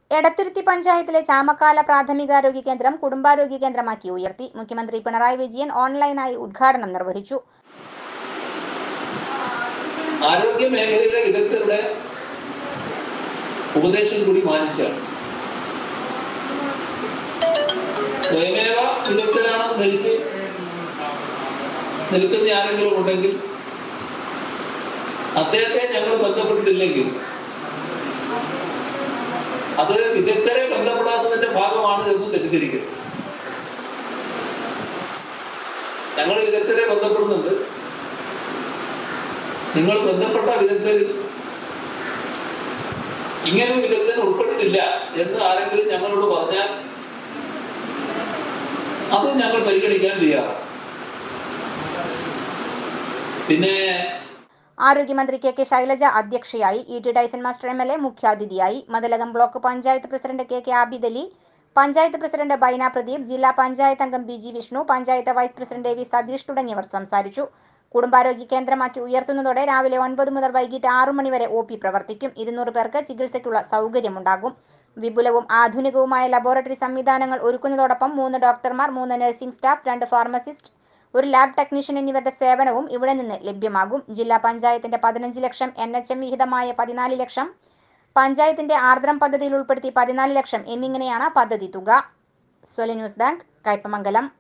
എടത്തുരുത്തി പഞ്ചായത്തിലെ ചാമക്കാല പ്രാഥമികാരോഗ്യ കേന്ദ്രം കുടുംബാരോഗ്യ കേന്ദ്രമാക്കി ഉയർത്തി മുഖ്യമന്ത്രി പിണറായി വിജയൻ ഓൺലൈനായി ഉദ്ഘാടനം നിർവഹിച്ചു ആരോഗ്യ മേഖലയിലെ വിദഗ്ധരുടെ ഉപദേശം കൂടി മാനിച്ചാണ് സ്വയമേവ വിദഗ്ധരാണെന്ന് ധരിച്ച് നിൽക്കുന്ന ആരെങ്കിലും ഉണ്ടെങ്കിൽ അദ്ദേഹത്തെ ഞങ്ങൾ ബന്ധപ്പെട്ടിട്ടില്ലെങ്കിൽ അത് വിദഗ്ധരെ ബന്ധപ്പെടാത്തതിന്റെ ഭാഗമാണ് എന്ന് തെറ്റിദ്ധരിക്കുന്നത് ഞങ്ങൾ വിദഗ്ധരെ ബന്ധപ്പെടുന്നുണ്ട് നിങ്ങൾ ബന്ധപ്പെട്ട വിദഗ്ധരിൽ ഇങ്ങനെ ഒരു വിദഗ്ധൻ ഉൾപ്പെട്ടിട്ടില്ല എന്ന് ആരെങ്കിലും ഞങ്ങളോട് പറഞ്ഞാൽ അത് ഞങ്ങൾ പരിഗണിക്കാൻ തയ്യാറാണ് പിന്നെ ആരോഗ്യമന്ത്രി കെ കെ ശൈലജ അധ്യക്ഷയായി E T Dyson master M L A മുഖ്യാതിഥിയായി Mathilakam block panchayat president K K Abid Ali panchayat president Baina Pradeep ജില്ലാ പഞ്ചായത്ത് അംഗം B G Vishnu panchayat vice president A V Satheesh തുടങ്ങിയവർ സംസാരിച്ചു കുടുംബാരോഗ്യ കേന്ദ്രമാക്കി ഉയർത്തുന്നതോടെ രാവിലെ ഒൻപത് മുതൽ വൈകിട്ട് ആറു മണിവരെ ഒ പി പ്രവർത്തിക്കും ഇരുന്നൂറ് പേർക്ക് ചികിത്സയ്ക്കുള്ള സൗകര്യമുണ്ടാകും വിപുലവും ആധുനികവുമായ ലബോറട്ടറി സംവിധാനങ്ങൾ ഒരുക്കുന്നതോടൊപ്പം മൂന്ന് ഡോക്ടർമാർ മൂന്ന് നഴ്സിംഗ് സ്റ്റാഫ് രണ്ട് ഫാർമസിസ്റ്റ് ഒരു ലാബ് ടെക്നീഷ്യൻ എന്നിവരുടെ സേവനവും ഇവിടെ നിന്ന് ലഭ്യമാകും ജില്ലാ പഞ്ചായത്തിന്റെ പതിനഞ്ച് ലക്ഷം എൻ എച്ച് എം വിഹിതമായ പതിനാല് ലക്ഷം പഞ്ചായത്തിന്റെ ആർദ്രം പദ്ധതിയിൽ ഉൾപ്പെടുത്തി പതിനാല് ലക്ഷം എന്നിങ്ങനെയാണ് പദ്ധതി തുക സ്വല ന്യൂസ് ബാങ്ക് കയ്പമംഗലം